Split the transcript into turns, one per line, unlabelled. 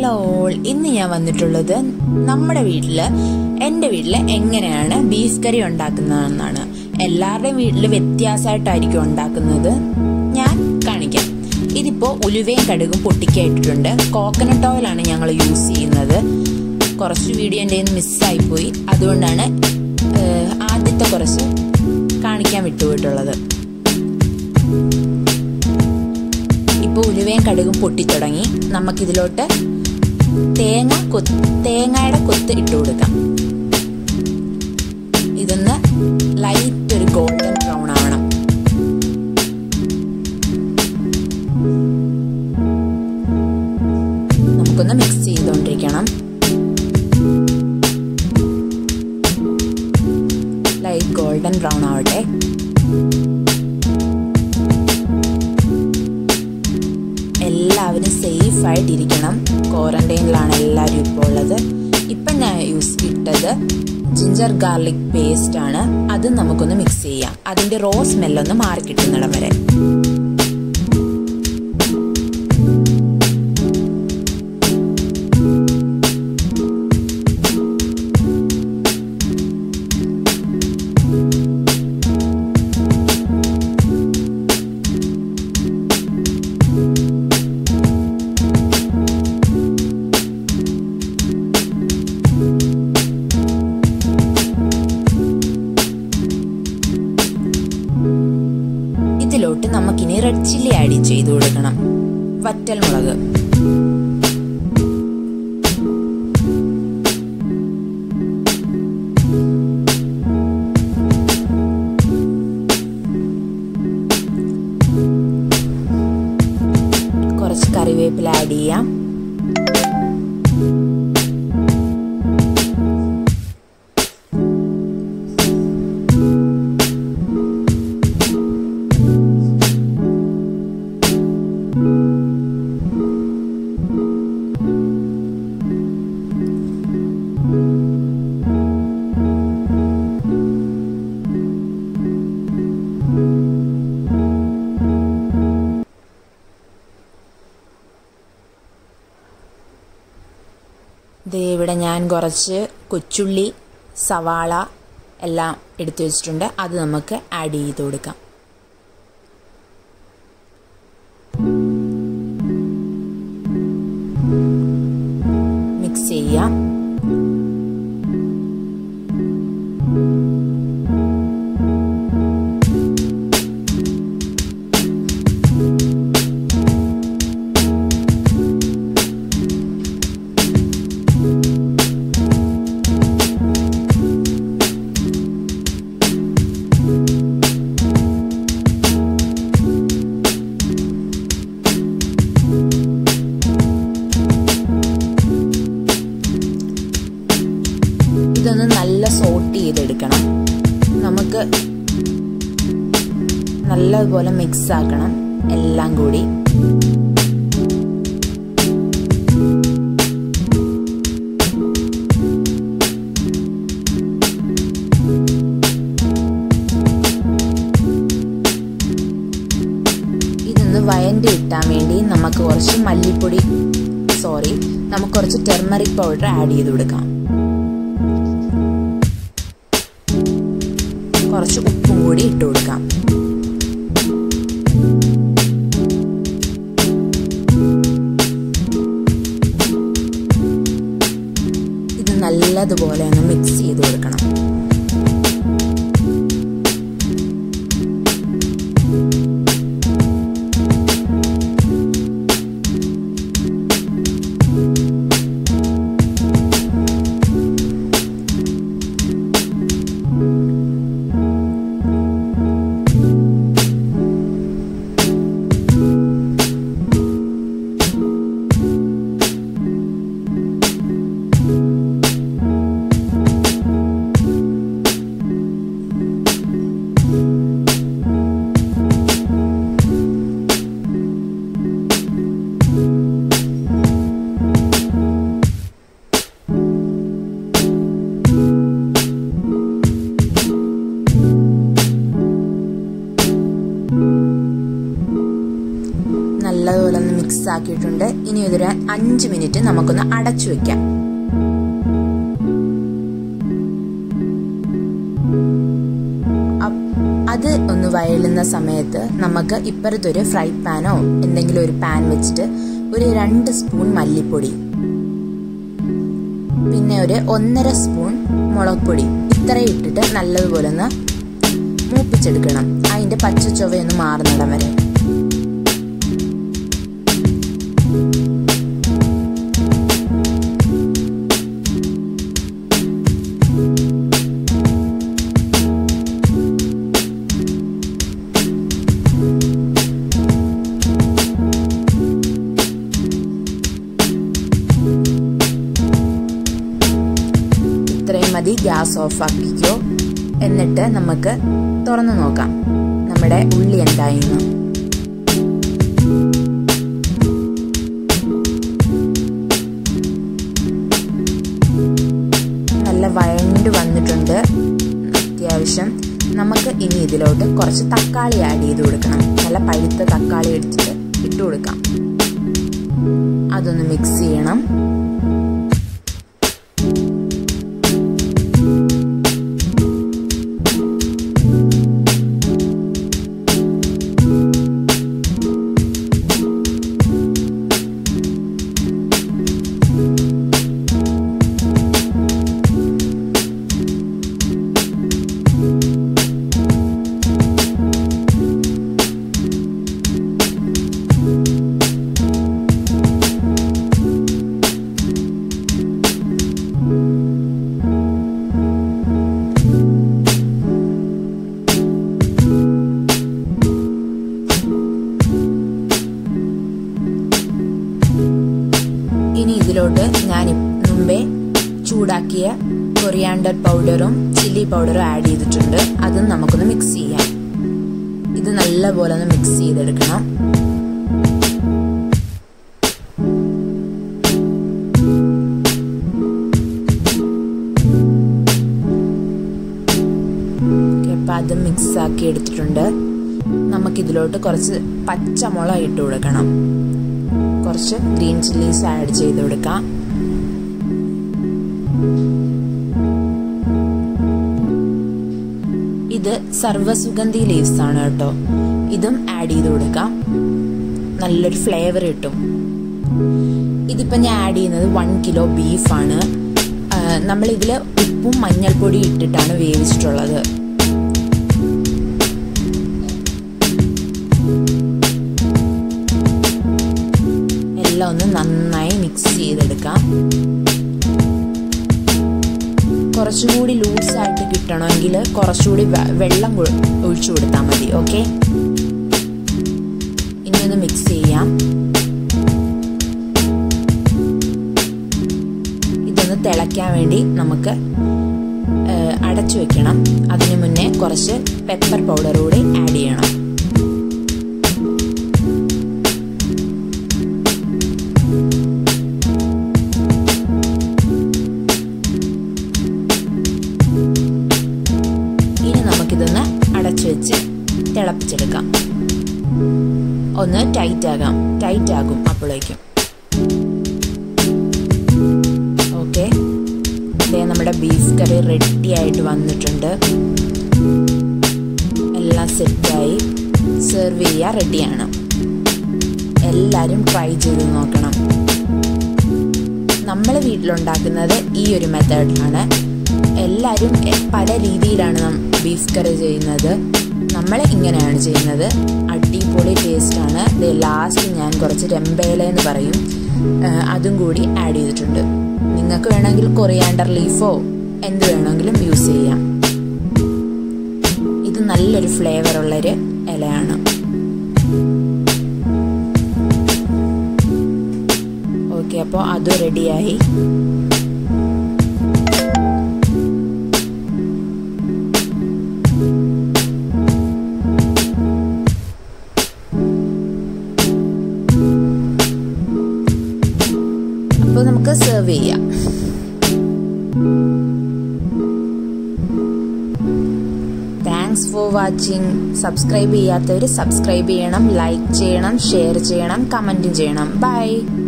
hello all ഇന്ന് ഞാൻ വന്നിട്ടുള്ളത് നമ്മുടെ വീട്ടിൽ എൻ്റെ വീട്ടിൽ എങ്ങനെയാണ് ബീഫ് കറി ഉണ്ടാക്കുന്നതെന്നാണ് എല്ലാവരുടെയും വീട്ടിൽ വ്യത്യാസമായിട്ടായിരിക്കും ഉണ്ടാക്കുന്നത് ഞാൻ കാണിക്കാം ഇതിപ്പോൾ ഉലുവയും കടുകും പൊട്ടിക്കായിട്ടിട്ടുണ്ട് കോക്കനട്ട് ഓയിലാണ് ഞങ്ങൾ യൂസ് ചെയ്യുന്നത് കുറച്ച് വീഡിയോ എൻ്റെ മിസ്സായിപ്പോയി അതുകൊണ്ടാണ് ഏഹ്, ആദ്യത്തെ കുറച്ച് കാണിക്കാൻ വിട്ടുപോയിട്ടുള്ളത് ഇപ്പോൾ ഉലുവയും കടുകും പൊട്ടിത്തുടങ്ങി നമുക്കിതിലോട്ട് തേങ്ങ കൊത്ത് തേങ്ങയുടെ കൊത്ത് ഇട്ട് കൊടുക്കാം ഇതൊന്ന് ലൈറ്റ് ഒരു ഗോൾഡൻ ബ്രൗൺ ആവണം നമുക്കൊന്ന് മിക്സ് ചെയ്തുകൊണ്ടിരിക്കണം ലൈറ്റ് ഗോൾഡൻ ബ്രൗൺ ആവട്ടെ എല്ലാവരും സേഫ് ആയിട്ടിരിക്കണം ക്വാറന്റൈനിലാണ് എല്ലാവരും ഇപ്പോൾ ഉള്ളത് ഇപ്പം ഞാൻ യൂസ് ഇട്ടത് ജിഞ്ചർ ഗാർലിക് പേസ്റ്റ് ആണ് അത് നമുക്കൊന്ന് മിക്സ് ചെയ്യാം അതിന്റെ റോ സ്മെല്ലൊന്ന് മാറി കിട്ടുന്നിടം വരെ ഇതിലോട്ട് നമുക്കിനി റെഡ് ചില്ലി ആഡ് ചെയ്ത് കൊടുക്കണം വറ്റൽ മുളക് കുറച്ച് കറിവേപ്പില ആഡ് ചെയ്യാം ദേ ഇവിടെ ഞാൻ കുറച്ച് കൊച്ചുള്ളി സവാള എല്ലാം എടുത്തു വെച്ചിട്ടുണ്ട് അത് നമുക്ക് ആഡ് ചെയ്ത് കൊടുക്കാം മിക്സ് ചെയ്യാം ഇതൊന്ന് നല്ല സോട്ട് ചെയ്തെടുക്കണം നമുക്ക് നല്ലതുപോലെ മിക്സ് ആക്കണം എല്ലാം കൂടി ഇതൊന്ന് വയൻ്റെ ഇട്ടാൻ വേണ്ടി നമുക്ക് കുറച്ച് മല്ലിപ്പൊടി സോറി നമുക്ക് കുറച്ച് ടെർമറിക് പൗഡർ ആഡ് ചെയ്ത് കൊടുക്കാം കുറച്ച് ഉപ്പും കൂടി ഇട്ട് കൊടുക്കാം ഇത് നല്ലതുപോലെ ഒന്ന് മിക്സ് ചെയ്ത് കൊടുക്കണം അഞ്ച് മിനിറ്റ് നമുക്കൊന്ന് അടച്ചു വെക്കാം അത് ഒന്ന് വയലുന്ന സമയത്ത് നമുക്ക് ഇപ്പുറത്തൊരു ഫ്രൈ പാനോ എന്തെങ്കിലും ഒരു പാൻ വെച്ചിട്ട് ഒരു രണ്ട് സ്പൂൺ മല്ലിപ്പൊടി പിന്നെ ഒരു ഒന്നര സ്പൂൺ മുളക് പൊടി ഇത്രയും ഇട്ടിട്ട് നല്ലതുപോലെ ഒന്ന് മൂപ്പിച്ചെടുക്കണം അതിന്റെ പച്ച ചൊവയൊന്ന് മാറുന്നിടം വരെ ഇത്രയും മതി ഗ്യാസ് ഓഫ് ആക്കിക്കോ എന്നിട്ട് നമുക്ക് തുറന്നു നോക്കാം നമ്മുടെ ഉള്ളി എന്തായിരുന്നു നല്ല വഴണ്ട് വന്നിട്ടുണ്ട് അത്യാവശ്യം നമുക്ക് ഇനി ഇതിലോട്ട് കുറച്ച് തക്കാളി ആഡ് ചെയ്ത് കൊടുക്കണം നല്ല പഴുത്ത തക്കാളി എടുത്തിട്ട് ഇട്ട് കൊടുക്കാം അതൊന്ന് മിക്സ് ചെയ്യണം ഇനി ഇതിലോട്ട് ഞാൻ മുമ്പേ ചൂടാക്കിയ കൊറിയാണ്ടർ പൗഡറും ചില്ലി പൗഡറും ആഡ് ചെയ്തിട്ടുണ്ട് അതും നമുക്കൊന്ന് മിക്സ് ചെയ്യാം ഇത് നല്ലപോലെ ഒന്ന് മിക്സ് ചെയ്തെടുക്കണം അപ്പം അത് മിക്സ് ആക്കി എടുത്തിട്ടുണ്ട് നമുക്കിതിലോട്ട് കുറച്ച് പച്ചമുളക് ഇട്ട് കൊടുക്കണം കുറച്ച് ഗ്രീൻ ചില്ലീസ് ആഡ് ചെയ്ത് കൊടുക്കാം ഇത് സർവസുഗന്ധി ലീവ്സ് ആണ് കേട്ടോ ഇതും ആഡ് ചെയ്ത് കൊടുക്കാം നല്ലൊരു ഫ്ലേവർ കിട്ടും ഇതിപ്പോൾ ഞാൻ ആഡ് ചെയ്യുന്നത് വൺ കിലോ ബീഫാണ് നമ്മൾ ഇതിൽ ഉപ്പും മഞ്ഞൾപ്പൊടി ഇട്ടിട്ടാണ് വേവിച്ചിട്ടുള്ളത് എല്ലാം ഒന്ന് നന്നായി മിക്സ് ചെയ്തെടുക്കാം കുറച്ചുകൂടി ലൂസ് ആയിട്ട് കിട്ടണമെങ്കിൽ കുറച്ചുകൂടി വെള്ളം ഒഴിച്ചു കൊടുത്താൽ മതി ഓക്കെ ഇനി ഒന്ന് മിക്സ് ചെയ്യാം ഇതൊന്ന് തിളയ്ക്കാൻ വേണ്ടി നമുക്ക് അടച്ചു വെക്കണം അതിനു മുന്നേ കുറച്ച് പെപ്പർ പൗഡർ കൂടി ആഡ് ചെയ്യണം ഇനി നമുക്കിതൊന്ന് അടച്ചു വെച്ച് തിളപ്പിച്ചെടുക്കാം ഒന്ന് ടൈറ്റ് ആകാം ടൈറ്റ് ആകും അപ്പോഴേക്കും ഓക്കെ ഇതേ നമ്മുടെ ബീഫ് കറി റെഡി ആയിട്ട് വന്നിട്ടുണ്ട് എല്ലാം സെറ്റായി സെർവ് ചെയ്യാൻ റെഡിയാണ് എല്ലാവരും ട്രൈ ചെയ്ത് നോക്കണം നമ്മൾ വീട്ടിലുണ്ടാക്കുന്നത് ഈ ഒരു മെത്തേഡിലാണ് എല്ലാവരും പല രീതിയിലാണ് ബീഫ് കറി ചെയ്യുന്നത് നമ്മൾ ഇങ്ങനെയാണ് ചെയ്യുന്നത് അടിപൊളി ടേസ്റ്റാണ് ഇത് ലാസ്റ്റ് ഞാൻ കുറച്ച് രമ്പേല എന്ന് പറയും അതും കൂടി ആഡ് ചെയ്തിട്ടുണ്ട് നിങ്ങൾക്ക് വേണമെങ്കിൽ കൊറിയാണ്ടർ ലീഫോ എന്ത് വേണമെങ്കിലും യൂസ് ചെയ്യാം ഇത് നല്ലൊരു ഫ്ലേവർ ഉള്ളൊരു ഇലയാണ് ഓക്കെ അപ്പോൾ അതും റെഡിയായി അപ്പോൾ നമുക്ക് സെർവ് ചെയ്യാം താങ്ക്സ് ഫോർ വാച്ചിങ് സബ്സ്ക്രൈബ് ചെയ്യാത്തവർ സബ്സ്ക്രൈബ് ചെയ്യണം ലൈക്ക് ചെയ്യണം ഷെയർ ചെയ്യണം കമൻറ്റും ചെയ്യണം ബൈ